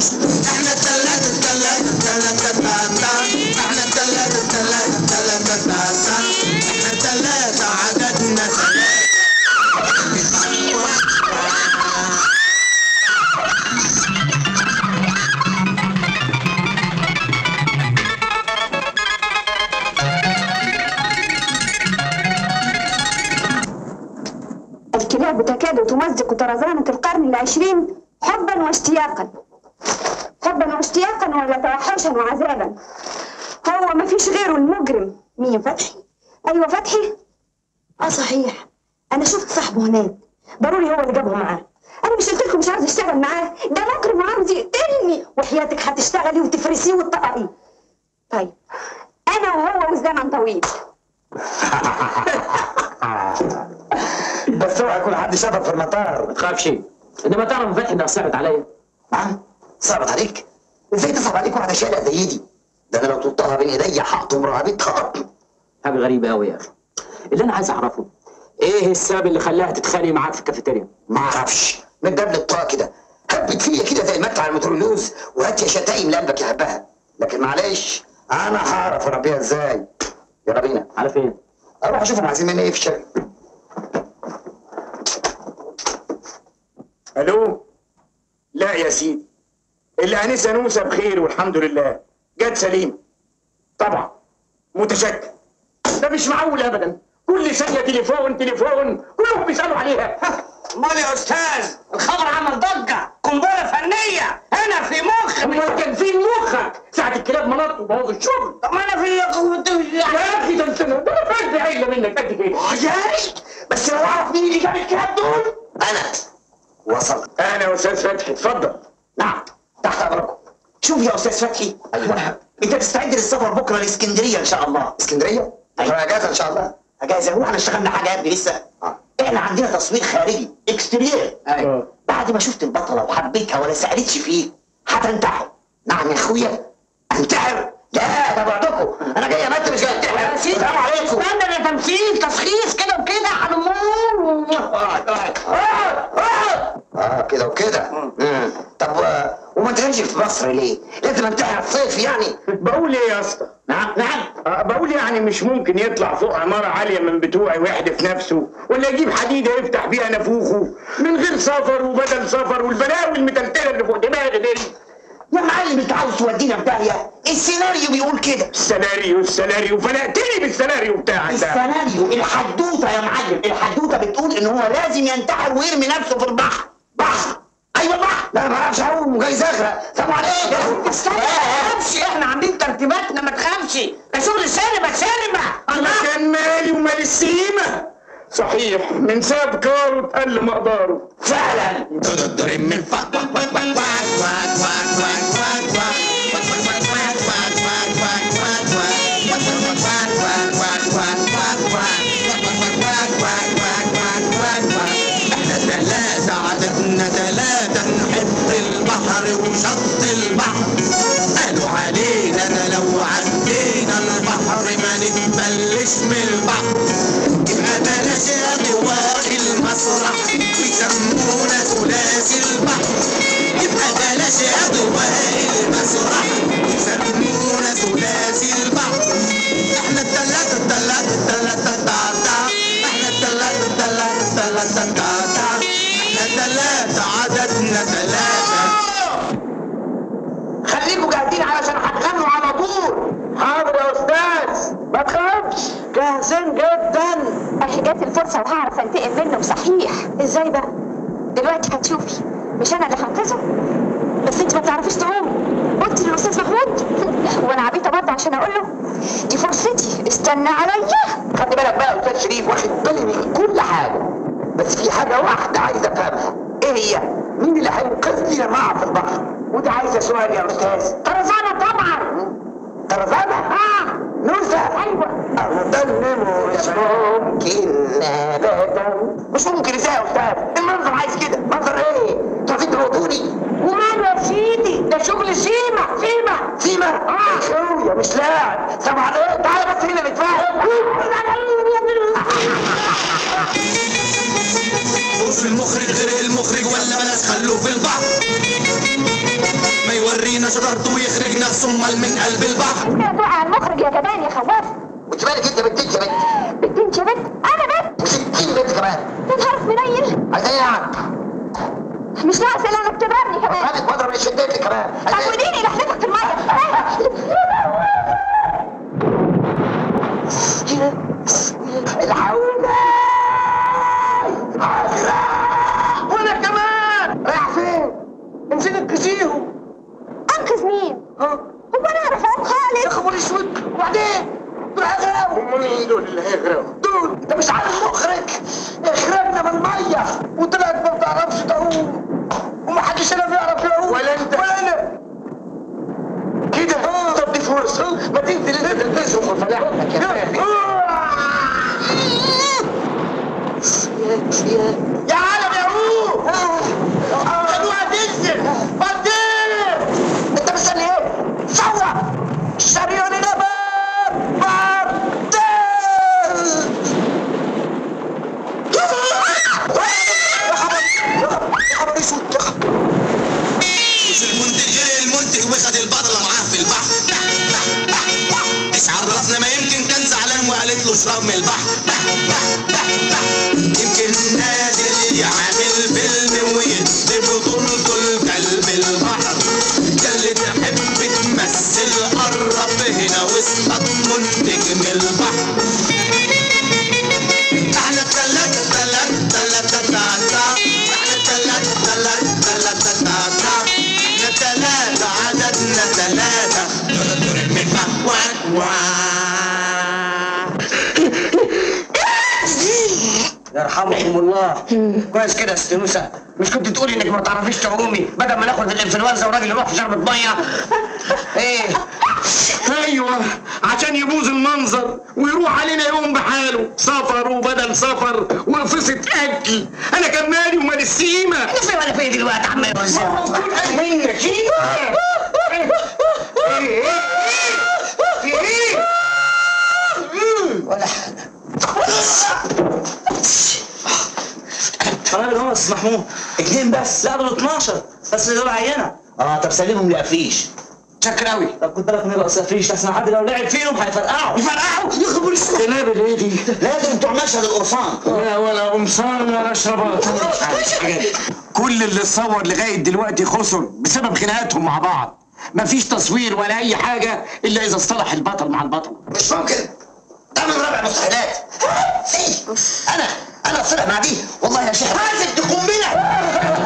احنا التلاتة التلاتة التلاتة التلاتة احنا التلاتة التلاتة التلاتة التلاتة احنا التلاتة عددنا تلاتة الكلاب تكاد تمزق ترزانة القرن العشرين حبا واشتياقا حبا واشتياقا ولا توحشا وعذابا هو ما فيش غيره المجرم مين فتحي ايوه فتحي اه صحيح انا شفت صاحبه هناك ضروري هو اللي جابه معاه انا مش قلت لكم مش عاوز اشتغل معاه ده مجرم وعاوز يقتلني وحياتك هتشتغلي وتفرسيه وتطققيه طيب انا وهو والزمن طويل بس اوعى يكون حد شافك في المطار ما تخافش انما تعرف فتحي انها صعبت عليا نعم صعبت عليك ازاي تصعب عليك واحده شارع زي دي ده انا لو طلتها بين ايدي هقطم رقبتها حاجه غريبه قوي يا اخي اللي انا عايز اعرفه ايه السبب اللي خلاها تتخانق معاك في الكافيتيريا ما اعرفش من دبل الطاقه كده هبت فيا كده زي المدفع المترولوز وهات يا شتايم لقلبك يحبها لكن معلش انا هعرف اربيها ازاي يلا بينا على فين اروح اشوفهم عايزين مني ايه في الشارع الو لا يا سيدي الانسه نوسه بخير والحمد لله جت سليمه طبعا متشكر ده مش معقول ابدا كل ثانيه تليفون تليفون كلهم بيسالوا عليها امال يا استاذ الخبر عمل ضجة قنبلة فنية هنا في مخ امال كان فين مخك ساعه الكلاب منط وبوظ الشغل طب ما انا في يا اخي ده انت ده انا فاهم عيله منك قد كده ياي بس لو اعرف مين اللي جاب الكلاب دول انا وصل انا يا استاذ فتحي اتفضل نعم تحت امركم شوف يا استاذ فتحي ايوه انت تستعد للسفر بكره لاسكندريه ان شاء الله اسكندريه ايوه اجازه ان شاء الله اجازه هو احنا اشتغلنا حاجه يا ابني لسه احنا عندنا تصوير خارجي اكستريير آه. بعد ما شفت البطله وحبيتها ولا سالتش فيه هتنتحر نعم يا اخويا انتحر لا ده بعدكم انا جاي امت مش جاي انتحر السلام عليكم استنى ده تمثيل تشخيص كده وكده حنمون اه كده وكده مم. طب و- وما تغنش في مصر ليه؟ لازم انتحر الصيف يعني بقول ايه يا اسطى نعم نعم آه، بقول يعني مش ممكن يطلع فوق عمارة عالية من بتوعي ويحدف نفسه ولا يجيب حديدة يفتح بيها نافوخه من غير سفر وبدل سفر والبلاوي المتلتلة اللي فوق دماغي دي يا معلم انت عاوز تودينا في داهيه السيناريو بيقول كده السيناريو السيناريو فلقتني بالسيناريو بتاعك ده السيناريو الحدوته يا معلم الحدوته بتقول ان هو لازم ينتحر ويرمي نفسه في البحر بحر ايوه البحر لا انا ما اعرفش اعوم وجاي زغرق سلام عليكم استنى ما تخافش احنا عاملين ترتيباتنا ما تخافش ده شغل سينما سينما انا كان مالي ومال السيمة صحيح من ساب كاره اتقل مقداره فعلا احنا ثلاثة عددنا ثلاثة نحب البحر وشط البحر قالوا علينا انا لو عدينا البحر ما نتبلش من البحر يبقى بلاش اضواء المسرح ويسمونا ثلاثي البحر يبقى بلاش اضواء المسرح ويسمونا ثلاثي البحر احنا الثلاثة الثلاثة الثلاثة التعتع احنا الثلاثة الثلاثة الثلاثة التعتع احنا الثلاثة عددنا ثلاثة خليكم جاهزين علشان هتغنوا على طول حاضر يا استاذ ما تخافش جاهزين جدا اهي جات الفرصه وهعرف انتقم منه صحيح ازاي بقى دلوقتي هتشوفي مش انا اللي هنقذه بس انت ما بتعرفيش تعومي قلت للاستاذ محمود وانا عبيطه برضه عشان اقول له دي فرصتي استنى عليا خلي بالك بقى يا استاذ شريف واخد بالي من كل حاجه بس في حاجه واحده عايز افهمها ايه هي؟ مين اللي هينقذني لما اقع في البحر؟ وده عايزه سؤال يا استاذ طرزانة طبعا طرزانه؟ اه نوسه ايوه اظن مش ممكن ابدا مش ممكن ازاي يا استاذ؟ المنظر عايز كده منظر ايه؟ انتوا عايزين تموتوني وماله يا سيدي ده شغل سيما سيما سيما اه اخويا مش لاعب سامع عليك تعالى بس هنا نتفاهم بص المخرج غير المخرج ولا بلاش خلوه في البحر ما فينا شطارته ويخرج نفسه امال من قلب البحر كده تقع على المخرج يا جبان يا خواف وانت مالك انت بنتك يا بنت بنت انت يا بنت انا بنت وستين بنت كمان تتهرف منيل عايز ايه يعني؟ مش ناقص الا انك تضربني كمان مالك بضرب من شدتك كمان عايز طب ايه؟ وديني لحلتك في الميه الحقونا وانا كمان رايح فين؟ انزل انقذيهم انقذ مين؟ هو انا اعرف اعوم يا خالص خبر اسود وبعدين دول هيغرقوا هم مين دول اللي هيغرقوا؟ دول انت مش عارف مخرج اخرجنا من الميه وطلعت ما بتعرفش تعوم ومحدش هنا بيعرف يعوم ولا انت ولا انا كده طب دي فرصه ما تنزل انت تلبسهم وفلاحتك يا فادي يا عالم يا روح خدوها تنزل بعدين انت مستني ايه؟ سوا شريان نبات بعدين يا خبر يا خبر اسود يا خبر مش المنتج غير المنتج وخد البطلة معاه في البحر مش عرفنا ما يمكن كان زعلان وقالت له اشرب من البحر يمكن نادر يعمل فيلم ويدي بطولته الكلب البحر اللي تحب تمثل قرب هنا واصطاد منتج من البحر احنا التلات تلات تلاتة تاتا احنا التلات تلات تلاتة تاتا احنا تلاتة عددنا تلاتة واك واك يرحمكم الله كويس كده يا ست نوسه مش كنت تقولي انك ما تعرفيش تعومي بدل ما ناخد الانفلونزا وراجل يروح في شربة ميه ايه ايوه عشان يبوظ المنظر ويروح علينا يوم بحاله سفر وبدل سفر وقصة اكل انا كان مالي ومال السيمه انا فين ولا فين دلوقتي يا عم منك ولا حاجه طيب خلاص محمود اتنين بس لا دول 12 بس دول عينه اه طب سلمهم لقفيش شكر قوي طب خد بالك من القصافيش احسن حد لو لعب فيهم هيفرقعوا يفرقعوا يا خبر اسود قنابل ايه دي؟ لازم تروح مشهد القرصان لا ولا قمصان ولا شربات كل اللي اتصور لغايه دلوقتي خسر بسبب خناقاتهم مع بعض مفيش تصوير ولا اي حاجه الا اذا اصطلح البطل مع البطل مش ممكن ده من رابع مستحيلات في انا انا اصلح مع دي والله يا شيخ عايزك تقوم بنا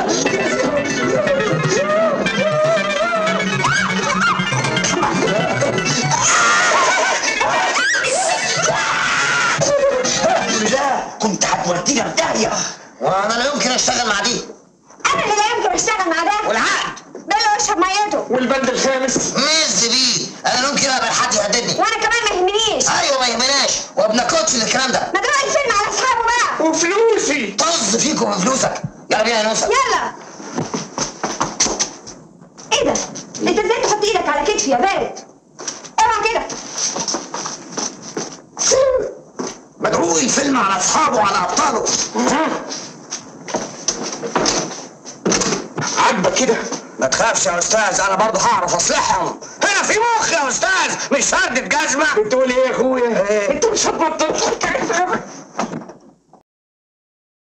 لا كنت هتودينا في داهيه وانا لا يمكن اشتغل مع دي انا اللي لا يمكن اشتغل مع ده والعقد ده اللي اشرب ميته والبند الخامس ميز بيه انا لا يمكن ابقى حد يهددني وانا كمان ما يهمنيش ايوه ما يهمناش وابن كوتش الكلام ده ما تروح الفيلم على اصحابه بقى وفلوسي طز فيكم وفلوسك يلا بينا يا نوسه يلا ايه ده انت ازاي تحط ايدك على كتفي يا بارد اوعى كده مدعو الفيلم على اصحابه وعلى ابطاله عاجبك كده ما تخافش يا استاذ انا برضه هعرف اصلحهم هنا في مخ يا استاذ مش فردة جزمه بتقول ايه يا اخويا إيه؟ انت مش هتبطل الحكايه